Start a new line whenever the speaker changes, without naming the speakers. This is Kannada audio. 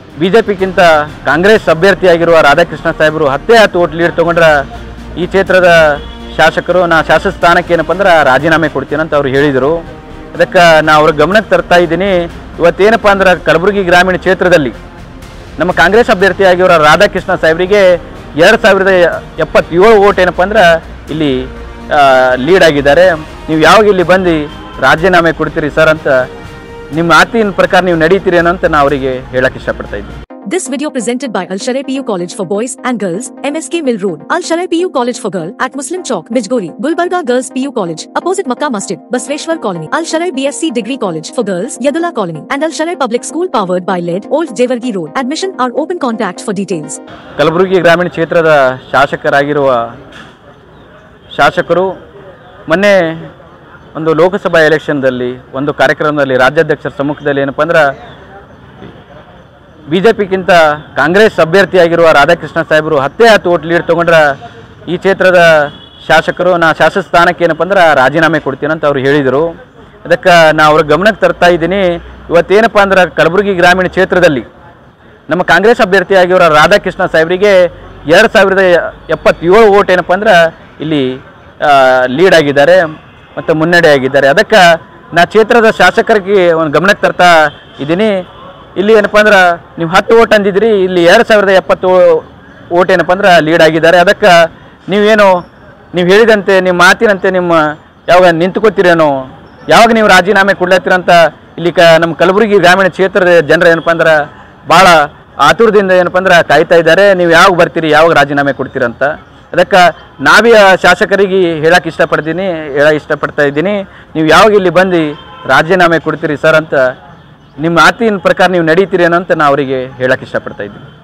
ಬಿ ಜೆ ಪಿಗಿಂತ ಕಾಂಗ್ರೆಸ್ ಅಭ್ಯರ್ಥಿಯಾಗಿರುವ ರಾಧಾಕೃಷ್ಣ ಸಾಹೇಬರು ಹತ್ತೇ ಹತ್ತು ಓಟ್ ಲೀಡ್ ತೊಗೊಂಡ್ರೆ ಈ ಕ್ಷೇತ್ರದ ಶಾಸಕರು ನಾ ಶಾಸಕ ಸ್ಥಾನಕ್ಕೆ ಏನಪ್ಪ ಅಂದ್ರೆ ರಾಜೀನಾಮೆ ಕೊಡ್ತೀನಿ ಅಂತ ಅವ್ರು ಹೇಳಿದರು ಅದಕ್ಕೆ ನಾ ಅವ್ರ ಗಮನಕ್ಕೆ ತರ್ತಾ ಇದ್ದೀನಿ ಇವತ್ತೇನಪ್ಪ ಅಂದ್ರೆ ಕಲಬುರಗಿ ಗ್ರಾಮೀಣ ಕ್ಷೇತ್ರದಲ್ಲಿ ನಮ್ಮ ಕಾಂಗ್ರೆಸ್ ಅಭ್ಯರ್ಥಿಯಾಗಿರೋ ರಾಧಾಕೃಷ್ಣ ಸಾಹೇಬರಿಗೆ ಎರಡು ಸಾವಿರದ ಎಪ್ಪತ್ತೇಳು ಓಟ್ ಏನಪ್ಪ ಅಂದ್ರೆ ಇಲ್ಲಿ ಲೀಡ್ ಆಗಿದ್ದಾರೆ ನೀವು ಯಾವಾಗ ಇಲ್ಲಿ ಬಂದು ರಾಜೀನಾಮೆ ಕೊಡ್ತೀರಿ ಸರ್ ಅಂತ ನಿಮ್ಮ ಮಾತಿನ ಪ್ರಕಾರ ನೀವು ನಡೀತೀರಿ ಅನ್ನೋ ಅಂತ ನಾ ಅವರಿಗೆ ಹೇಳಕ್ಕೆ ಇಷ್ಟಪಡ್ತಾ ಇದ್ದೀನಿ
This video presented by Al Sharai PU College for Boys and Girls, MSK Mill Road, Al Sharai PU College for Girl at Muslim Chowk, Bijgori, Gulbarga Girls PU College, opposite Makkah Masjid, Basveshwar Colony, Al Sharai BSc Degree College for Girls, Yadula Colony, and Al Sharai Public School powered by LED, Old Jewargi Road. Admission are open contact for details.
Kalaburagi ಗ್ರಾಮೀಣ ಕ್ಷೇತ್ರದ ಶಾಸಕರಾಗಿರುವ ಶಾಸಕರು ಮೊನ್ನೆ ಒಂದು ಲೋಕಸಭಾ ಎಲೆಕ್ಷನ್ದಲ್ಲಿ ಒಂದು ಕಾರ್ಯಕ್ರಮದಲ್ಲಿ ರಾಜ್ಯಾಧ್ಯಕ್ಷರ ಸಮ್ಮುಖದಲ್ಲಿ ಏನಪ್ಪ ಅಂದ್ರೆ ಬಿ ಜೆ ಪಿಗಿಂತ ಕಾಂಗ್ರೆಸ್ ಅಭ್ಯರ್ಥಿಯಾಗಿರುವ ರಾಧಾಕೃಷ್ಣ ಸಾಹೇಬರು ಹತ್ತೇ ಹತ್ತು ಓಟ್ ಲೀಡ್ ತೊಗೊಂಡ್ರೆ ಈ ಕ್ಷೇತ್ರದ ಶಾಸಕರು ನಾ ಶಾಸಕ ಸ್ಥಾನಕ್ಕೆ ಏನಪ್ಪ ಅಂದ್ರೆ ರಾಜೀನಾಮೆ ಕೊಡ್ತೀನಿ ಅಂತ ಅವ್ರು ಹೇಳಿದರು ಅದಕ್ಕೆ ನಾ ಅವ್ರ ಗಮನಕ್ಕೆ ತರ್ತಾ ಇದ್ದೀನಿ ಇವತ್ತೇನಪ್ಪ ಅಂದ್ರೆ ಕಲಬುರಗಿ ಗ್ರಾಮೀಣ ಕ್ಷೇತ್ರದಲ್ಲಿ ನಮ್ಮ ಕಾಂಗ್ರೆಸ್ ಅಭ್ಯರ್ಥಿಯಾಗಿರೋ ರಾಧಾಕೃಷ್ಣ ಸಾಹೇಬರಿಗೆ ಎರಡು ಸಾವಿರದ ಎಪ್ಪತ್ತೇಳು ಓಟ್ ಏನಪ್ಪ ಅಂದ್ರೆ ಇಲ್ಲಿ ಲೀಡ್ ಆಗಿದ್ದಾರೆ ಮತ್ತು ಮುನ್ನಡೆ ಆಗಿದ್ದಾರೆ ಅದಕ್ಕೆ ನಾ ಕ್ಷೇತ್ರದ ಶಾಸಕರಿಗೆ ಒಂದು ಗಮನಕ್ಕೆ ತರ್ತಾ ಇದ್ದೀನಿ ಇಲ್ಲಿ ಏನಪ್ಪ ಅಂದ್ರೆ ನೀವು ಹತ್ತು ಓಟ್ ಅಂದಿದ್ರಿ ಇಲ್ಲಿ ಎರಡು ಸಾವಿರದ ಎಪ್ಪತ್ತು ಓಟ್ ಏನಪ್ಪ ಅಂದ್ರೆ ಲೀಡ್ ಆಗಿದ್ದಾರೆ ಅದಕ್ಕೆ ನೀವೇನು ನೀವು ಹೇಳಿದಂತೆ ನಿಮ್ಮ ಮಾತಿನಂತೆ ನಿಮ್ಮ ಯಾವಾಗ ನಿಂತ್ಕೋತೀರೇನೋ ಯಾವಾಗ ನೀವು ರಾಜೀನಾಮೆ ಕೊಡ್ಲತ್ತೀರಂತ ಇಲ್ಲಿ ಕ ನಮ್ಮ ಕಲಬುರಗಿ ಗ್ರಾಮೀಣ ಕ್ಷೇತ್ರದ ಜನರು ಏನಪ್ಪ ಅಂದ್ರೆ ಭಾಳ ಆತುರದಿಂದ ಏನಪ್ಪ ಅಂದ್ರೆ ಕಾಯ್ತಾ ಇದ್ದಾರೆ ನೀವು ಯಾವಾಗ ಬರ್ತೀರಿ ಯಾವಾಗ ರಾಜೀನಾಮೆ ಕೊಡ್ತೀರಂತ ಅದಕ್ಕೆ ನಾವೇ ಆ ಶಾಸಕರಿಗೆ ಹೇಳಕ್ಕೆ ಇಷ್ಟಪಡ್ತೀನಿ ಹೇಳಕ್ಕೆ ಇಷ್ಟಪಡ್ತಾ ಇದ್ದೀನಿ ನೀವು ಯಾವಾಗ ಇಲ್ಲಿ ಬಂದು ರಾಜೀನಾಮೆ ಕೊಡ್ತೀರಿ ಸರ್ ಅಂತ ನಿಮ್ಮ ಮಾತಿನ ಪ್ರಕಾರ ನೀವು ನಡೀತೀರಿ ಅನ್ನೋ ಅಂತ ನಾ ಅವರಿಗೆ ಹೇಳಕ್ಕೆ ಇಷ್ಟಪಡ್ತಾ ಇದ್ದೀನಿ